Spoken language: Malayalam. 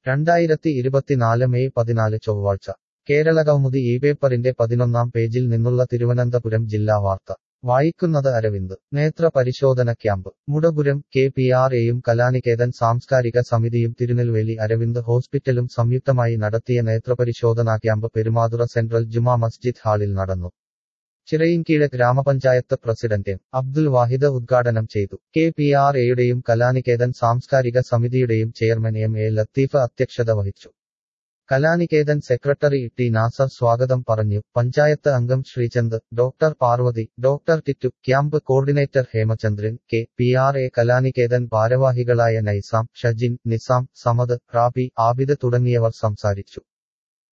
രണ്ടായിരത്തി ഇരുപത്തിനാല് മെയ് പതിനാല് ചൊവ്വാഴ്ച കേരളകൗമുദി ഈ പേപ്പറിന്റെ പതിനൊന്നാം പേജിൽ നിന്നുള്ള തിരുവനന്തപുരം ജില്ലാ വാർത്ത വായിക്കുന്നത് അരവിന്ദ് നേത്ര പരിശോധന camp Mudapuram K P R എയും കലാനികേതൻ സാംസ്കാരിക സമിതിയും തിരുനെൽവേലി അരവിന്ദ് ഹോസ്പിറ്റലും സംയുക്തമായി നടത്തിയ നേത്രപരിശോധനാ ക്യാമ്പ് പെരുമാതുറ സെൻട്രൽ ജുമാ മസ്ജിദ് ഹാളിൽ നടന്നു ചിറയിൻകീഴ് ഗ്രാമപഞ്ചായത്ത് പ്രസിഡന്റ് എം അബ്ദുൽ വാഹിദ് ഉദ്ഘാടനം ചെയ്തു കെ പി ആർ എയുടെയും കലാനികേതൻ സാംസ്കാരിക സമിതിയുടെയും ചെയർമാൻ എം എ ലത്തീഫ് അധ്യക്ഷത വഹിച്ചു കലാനികേതൻ സെക്രട്ടറി ടി നാസർ സ്വാഗതം പറഞ്ഞു പഞ്ചായത്ത് അംഗം Sreechand doctor Parvathy doctor Tittu camp coordinator Hemachandran K P R A Kalaniketan ഭാരവാഹികളായ നൈസാം ഷജിൻ നിസാം സമദ് റാബി ആബിദ് തുടങ്ങിയവർ സംസാരിച്ചു